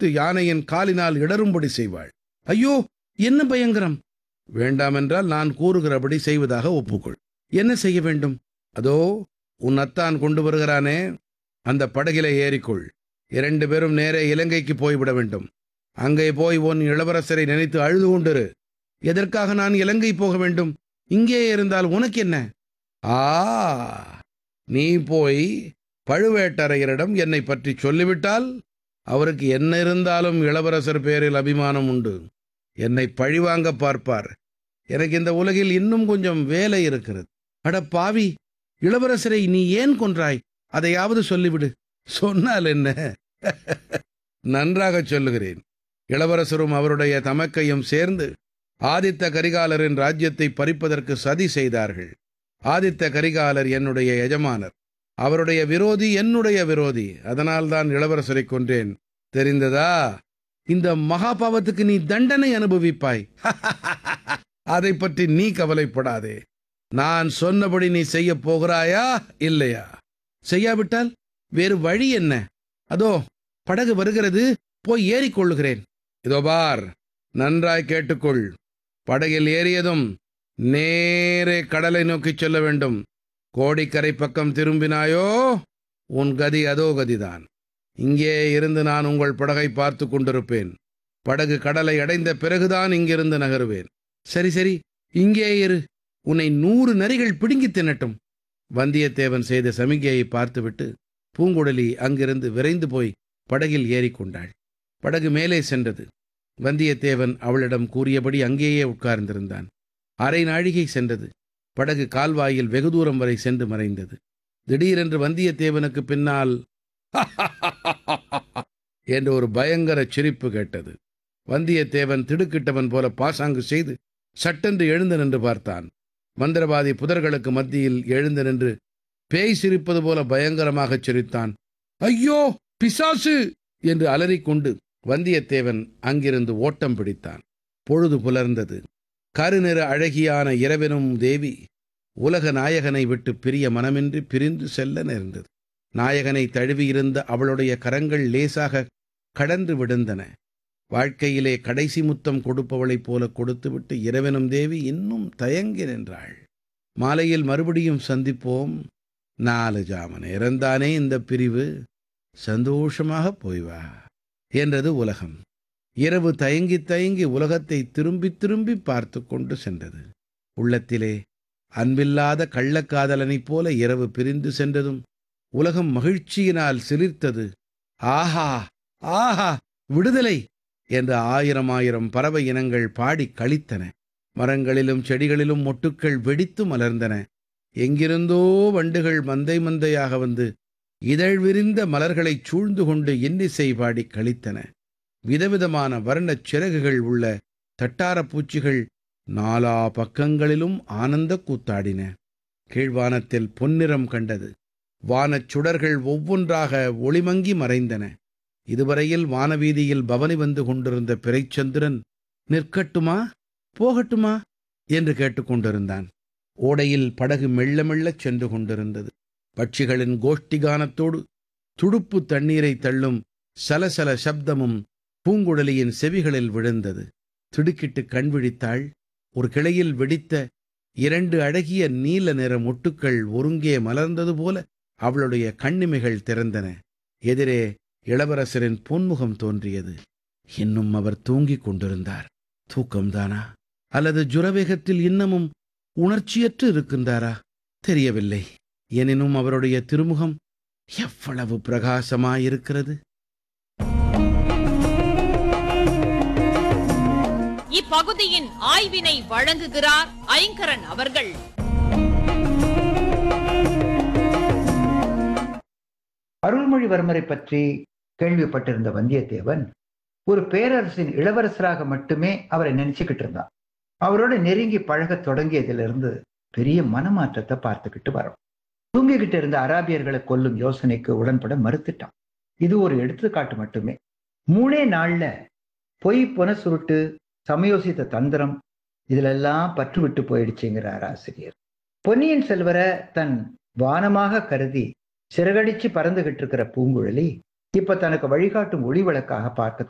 பிடித்து யானையின் காலினால் இடரும்படி செய்வாள் ஐயோ என்ன பயங்கரம் வேண்டாமென்றால் நான் கூறுகிறபடி செய்வதாக ஒப்புக்கொள் என்ன செய்ய வேண்டும் அதோ உன் அத்தான் கொண்டு வருகிறானே அந்த படகிலே ஏறிக்கொள் இரண்டு பேரும் நேரே இலங்கைக்கு போய்விட வேண்டும் அங்கே போய் உன் இளவரசரை நினைத்து அழுது கொண்டிரு எதற்காக நான் இலங்கை போக வேண்டும் இங்கே இருந்தால் உனக்கு என்ன ஆ நீ போய் பழுவேட்டரையரிடம் என்னை பற்றி சொல்லிவிட்டால் அவருக்கு என்ன இருந்தாலும் இளவரசர் பேரில் அபிமானம் உண்டு என்னை பழிவாங்க பார்ப்பார் எனக்கு இந்த உலகில் இன்னும் கொஞ்சம் வேலை இருக்கிறது அட பாவி இளவரசரை நீ ஏன் கொன்றாய் அதையாவது சொல்லிவிடு சொன்னால் என்ன நன்றாக சொல்லுகிறேன் இளவரசரும் அவருடைய தமக்கையும் சேர்ந்து ஆதித்த கரிகாலரின் ராஜ்யத்தை பறிப்பதற்கு சதி செய்தார்கள் ஆதித்த கரிகாலர் என்னுடைய எஜமானர் அவருடைய விரோதி என்னுடைய விரோதி அதனால்தான் இளவரசரை கொன்றேன் தெரிந்ததா இந்த மகாபாவத்துக்கு நீ தண்டனை அனுபவிப்பாய் அதை பற்றி நீ கவலைப்படாதே நான் சொன்னபடி நீ செய்ய போகிறாயா இல்லையா செய்யாவிட்டால் வேறு வழி என்ன அதோ படகு வருகிறது போய் ஏறிக்கொள்ளுகிறேன் இதோ பார் நன்றாய் கேட்டுக்கொள் படகில் ஏறியதும் நேரே கடலை நோக்கிச் செல்ல வேண்டும் கோடிக்கரை பக்கம் திரும்பினாயோ உன் கதி அதோ கதிதான் இங்கே இருந்து நான் உங்கள் படகை பார்த்து கொண்டிருப்பேன் படகு கடலை அடைந்த பிறகுதான் இங்கிருந்து நகருவேன் சரி சரி இங்கே இரு உன்னை நூறு நரிகள் பிடுங்கித் தின்னட்டும் வந்தியத்தேவன் செய்த சமிகையை பார்த்துவிட்டு பூங்குழலி அங்கிருந்து விரைந்து போய் படகில் ஏறிக்கொண்டாள் படகு மேலே சென்றது வந்தியத்தேவன் அவளிடம் கூறியபடி அங்கேயே உட்கார்ந்திருந்தான் அரை நாழிகை சென்றது படகு கால்வாயில் வெகு தூரம் வரை சென்று மறைந்தது திடீரென்று வந்தியத்தேவனுக்கு பின்னால் என்று ஒரு பயங்கர சிரிப்பு கேட்டது வந்தியத்தேவன் திடுக்கிட்டவன் போல பாசாங்கு செய்து சட்டென்று எழுந்து நின்று பார்த்தான் மந்திரவாதி புதர்களுக்கு மத்தியில் எழுந்து நின்று பேய் சிரிப்பது போல பயங்கரமாகச் சிரித்தான் ஐயோ பிசாசு என்று அலறிக்கொண்டு வந்தியத்தேவன் அங்கிருந்து ஓட்டம் பிடித்தான் பொழுது புலர்ந்தது கருநிற அழகியான இரவெனும் தேவி உலக நாயகனை விட்டு பிரிய மனமின்றி பிரிந்து செல்ல நேர்ந்தது நாயகனை தழுவியிருந்த அவளுடைய கரங்கள் லேசாக கடந்து விழுந்தன வாழ்க்கையிலே கடைசி முத்தம் கொடுப்பவளைப் போல கொடுத்துவிட்டு இரவெனும் தேவி இன்னும் தயங்கி நின்றாள் மாலையில் மறுபடியும் சந்திப்போம் நாலு ஜாம நேரந்தானே இந்த பிரிவு சந்தோஷமாக போய் வா என்றது உலகம் இரவு தயங்கி தயங்கி உலகத்தை திரும்பி திரும்பி பார்த்து கொண்டு சென்றது உள்ளத்திலே அன்பில்லாத கள்ளக்காதலனைப் போல இரவு பிரிந்து சென்றதும் உலகம் மகிழ்ச்சியினால் சிலிர்த்தது ஆஹா ஆஹா விடுதலை என்று ஆயிரம் ஆயிரம் பறவை இனங்கள் பாடி களித்தன மரங்களிலும் செடிகளிலும் மொட்டுக்கள் வெடித்து மலர்ந்தன எங்கிருந்தோ வண்டுகள் மந்தை மந்தையாக வந்து இதழ் விரிந்த மலர்களைச் சூழ்ந்து கொண்டு இன்னிசை பாடி களித்தன விதவிதமான வர்ணச் சிறகுகள் உள்ள தட்டாரப் பூச்சிகள் நாலா பக்கங்களிலும் ஆனந்த கூத்தாடின கீழ்வானத்தில் பொன்னிறம் கண்டது வானச் சுடர்கள் ஒவ்வொன்றாக ஒளிமங்கி மறைந்தன இதுவரையில் வானவீதியில் பவனி வந்து கொண்டிருந்த பிறைச்சந்திரன் நிற்கட்டுமா போகட்டுமா என்று கேட்டுக்கொண்டிருந்தான் ஓடையில் படகு மெல்ல மெல்லச் சென்று கொண்டிருந்தது பட்சிகளின் கோஷ்டி கானத்தோடு துடுப்பு தண்ணீரை தள்ளும் சலசல சப்தமும் பூங்குழலியின் செவிகளில் விழுந்தது திடுக்கிட்டு கண் விழித்தாள் ஒரு கிளையில் வெடித்த இரண்டு அழகிய நீல நிற மொட்டுக்கள் ஒருங்கே மலர்ந்தது போல அவளுடைய கண்ணிமைகள் திறந்தன எதிரே இளவரசரின் பொன்முகம் தோன்றியது இன்னும் அவர் தூங்கிக் கொண்டிருந்தார் தூக்கம்தானா அல்லது ஜுரவேகத்தில் இன்னமும் உணர்ச்சியற்று இருக்கின்றாரா தெரியவில்லை எனினும் அவருடைய திருமுகம் எவ்வளவு பிரகாசமாயிருக்கிறது இப்பகுதியின் ஆய்வினை வழங்குகிறார் ஐங்கரன் அவர்கள் அருள்மொழிவர்மரை பற்றி கேள்விப்பட்டிருந்த வந்தியத்தேவன் ஒரு பேரரசின் இளவரசராக மட்டுமே அவரை நினைச்சுக்கிட்டு இருந்தான் அவரோட நெருங்கி பழகத் தொடங்கியதிலிருந்து பெரிய மனமாற்றத்தை பார்த்துக்கிட்டு வரோம் தூங்கிக்கிட்டு இருந்த அராபியர்களை கொல்லும் யோசனைக்கு உடன்பட மறுத்துட்டான் இது ஒரு எடுத்துக்காட்டு மட்டுமே மூணே நாள்ல பொய் புன சுருட்டு சமயோசித்த தந்திரம் இதிலெல்லாம் பற்று விட்டு போயிடுச்சுங்கிறார் ஆசிரியர் பொன்னியின் செல்வரை தன் வானமாக கருதி சிறகடிச்சு பறந்துகிட்டு இருக்கிற பூங்குழலி இப்ப தனக்கு வழிகாட்டும் ஒளி விளக்காக பார்க்க